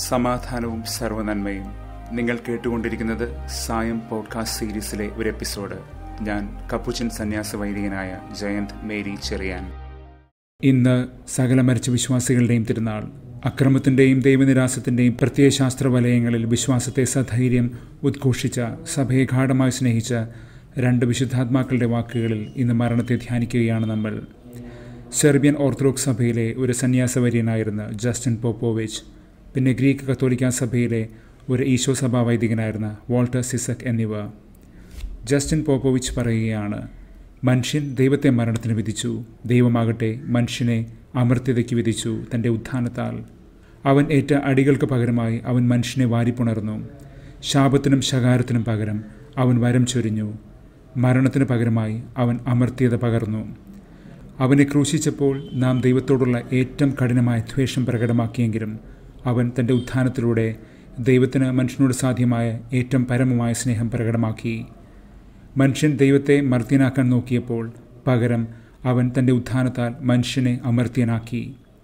സമാധാനവും സർവനന്മയും നിങ്ങൾ കേട്ടുകൊണ്ടിരിക്കുന്നത് സായം പോഡ്കാസ്റ്റ് സീരീസിലെ ഒരു എപ്പിസോഡ് ഞാൻ കപ്പുച്ചൻ സന്യാസ വൈദികനായ ജയന്ത് മേരി ചെറിയാൻ ഇന്ന് സകല മരിച്ച വിശ്വാസികളുടെയും തിരുനാൾ അക്രമത്തിന്റെയും ദൈവനിരാസത്തിന്റെയും പ്രത്യയശാസ്ത്ര വലയങ്ങളിൽ വിശ്വാസത്തെ സധൈര്യം ഉദ്ഘോഷിച്ച സഭയെ ഗാഠമായി സ്നേഹിച്ച രണ്ട് വിശുദ്ധാത്മാക്കളുടെ വാക്കുകളിൽ ഇന്ന് മരണത്തെ ധ്യാനിക്കുകയാണ് നമ്മൾ സെർബിയൻ ഓർത്തഡോക്സ് സഭയിലെ ഒരു സന്യാസവര്യനായിരുന്ന ജസ്റ്റിൻ പോപ്പോവിച്ച് പിന്നെ ഗ്രീക്ക് കത്തോലിക്ക സഭയിലെ ഒരു ഈശോ സഭാ വൈദികനായിരുന്ന വാൾട്ടർ സിസക് എന്നിവർ ജസ്റ്റിൻ പോപ്പോവിച്ച് പറയുകയാണ് മനുഷ്യൻ ദൈവത്തെ മരണത്തിന് വിധിച്ചു ദൈവമാകട്ടെ മനുഷ്യനെ അമർത്യതയ്ക്ക് വിധിച്ചു തൻ്റെ ഉത്ഥാനത്താൽ അവൻ ഏറ്റ അടികൾക്ക് പകരമായി അവൻ മനുഷ്യനെ വാരിപ്പുണർന്നു ശാപത്തിനും ശകാരത്തിനും പകരം അവൻ വരം ചൊരിഞ്ഞു മരണത്തിന് പകരമായി അവൻ അമർത്യത പകർന്നു അവനെ ക്രൂശിച്ചപ്പോൾ നാം ദൈവത്തോടുള്ള ഏറ്റവും കഠിനമായ ദ്വേഷം പ്രകടമാക്കിയെങ്കിലും അവൻ തൻ്റെ ഉത്ഥാനത്തിലൂടെ ദൈവത്തിന് മനുഷ്യനോട് സാധ്യമായ ഏറ്റവും പരമമായ സ്നേഹം പ്രകടമാക്കി മനുഷ്യൻ ദൈവത്തെ മർത്യനാക്കാൻ നോക്കിയപ്പോൾ പകരം അവൻ തൻ്റെ ഉത്ഥാനത്താൽ മനുഷ്യനെ അമർത്യനാക്കി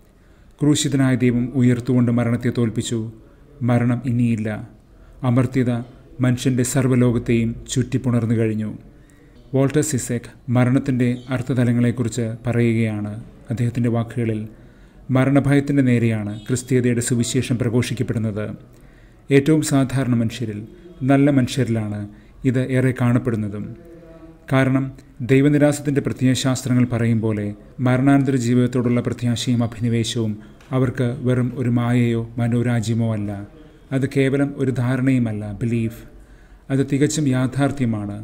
ക്രൂശിതനായ ദൈവം ഉയർത്തുകൊണ്ട് മരണത്തെ തോൽപ്പിച്ചു മരണം ഇനിയില്ല അമർത്യത മനുഷ്യൻ്റെ സർവ്വലോകത്തെയും ചുറ്റിപ്പുണർന്നു കഴിഞ്ഞു വോൾട്ടർ സിസെക് മരണത്തിൻ്റെ അർത്ഥതലങ്ങളെക്കുറിച്ച് പറയുകയാണ് അദ്ദേഹത്തിൻ്റെ വാക്കുകളിൽ മരണഭയത്തിൻ്റെ നേരെയാണ് ക്രിസ്തീയതയുടെ സുവിശേഷം പ്രഘോഷിക്കപ്പെടുന്നത് ഏറ്റവും സാധാരണ മനുഷ്യരിൽ നല്ല മനുഷ്യരിലാണ് ഇത് ഏറെ കാണപ്പെടുന്നതും കാരണം ദൈവനിരാസത്തിൻ്റെ പ്രത്യയശാസ്ത്രങ്ങൾ പറയും പോലെ മരണാനന്തര ജീവിതത്തോടുള്ള പ്രത്യാശയും അഭിനിവേശവും അവർക്ക് വെറും ഒരു മായയോ മനോരാജ്യമോ അല്ല അത് കേവലം ഒരു ധാരണയുമല്ല ബിലീഫ് അത് തികച്ചും യാഥാർത്ഥ്യമാണ്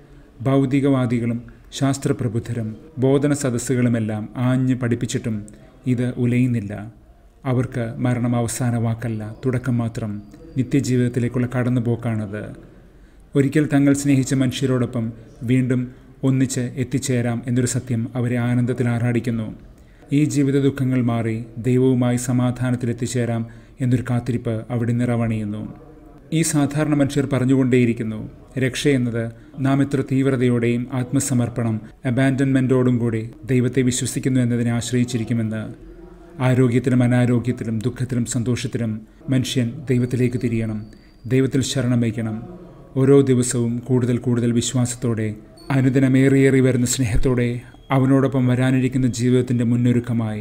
ഭൗതികവാദികളും ശാസ്ത്രപ്രബുദ്ധരും ബോധന സദസ്സുകളുമെല്ലാം ആഞ്ഞ് പഠിപ്പിച്ചിട്ടും ഇത് ഉലയുന്നില്ല അവർക്ക് മരണം അവസാന വാക്കല്ല തുടക്കം മാത്രം നിത്യജീവിതത്തിലേക്കുള്ള കടന്നുപോക്കാണത് ഒരിക്കൽ തങ്ങൾ സ്നേഹിച്ച മനുഷ്യരോടൊപ്പം വീണ്ടും ഒന്നിച്ച് എത്തിച്ചേരാം എന്നൊരു സത്യം അവരെ ആനന്ദത്തിൽ ആറാടിക്കുന്നു ഈ ജീവിത ദുഃഖങ്ങൾ മാറി ദൈവവുമായി സമാധാനത്തിൽ എത്തിച്ചേരാം എന്നൊരു കാത്തിരിപ്പ് അവിടെ നിറവണിയുന്നു ഈ സാധാരണ മനുഷ്യർ പറഞ്ഞുകൊണ്ടേയിരിക്കുന്നു രക്ഷയെന്നത് നാം എത്ര തീവ്രതയോടെയും ആത്മസമർപ്പണം അബാൻഡൻമെൻറ്റോടും കൂടി ദൈവത്തെ വിശ്വസിക്കുന്നു എന്നതിനെ ആശ്രയിച്ചിരിക്കുമെന്ന് ആരോഗ്യത്തിലും അനാരോഗ്യത്തിലും ദുഃഖത്തിലും സന്തോഷത്തിലും മനുഷ്യൻ ദൈവത്തിലേക്ക് തിരിയണം ദൈവത്തിൽ ശരണം വയ്ക്കണം ഓരോ ദിവസവും കൂടുതൽ കൂടുതൽ വിശ്വാസത്തോടെ അനുദിനമേറിയേറി വരുന്ന സ്നേഹത്തോടെ അവനോടൊപ്പം വരാനിരിക്കുന്ന ജീവിതത്തിൻ്റെ മുന്നൊരുക്കമായി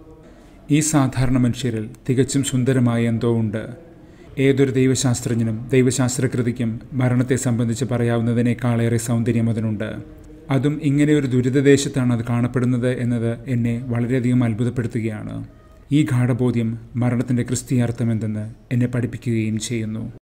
ഈ സാധാരണ മനുഷ്യരിൽ തികച്ചും സുന്ദരമായ എന്തോ ഉണ്ട് ഏതൊരു ദൈവശാസ്ത്രജ്ഞനും ദൈവശാസ്ത്രകൃതിക്കും മരണത്തെ സംബന്ധിച്ച് പറയാവുന്നതിനേക്കാളേറെ സൗന്ദര്യം അതിനുണ്ട് അതും ഇങ്ങനെ ഒരു ദുരിതദേശത്താണ് അത് കാണപ്പെടുന്നത് എന്നത് എന്നെ വളരെയധികം അത്ഭുതപ്പെടുത്തുകയാണ് ഈ ഗാഠബോധ്യം മരണത്തിൻ്റെ ക്രിസ്തീയാർത്ഥം എന്തെന്ന് എന്നെ പഠിപ്പിക്കുകയും ചെയ്യുന്നു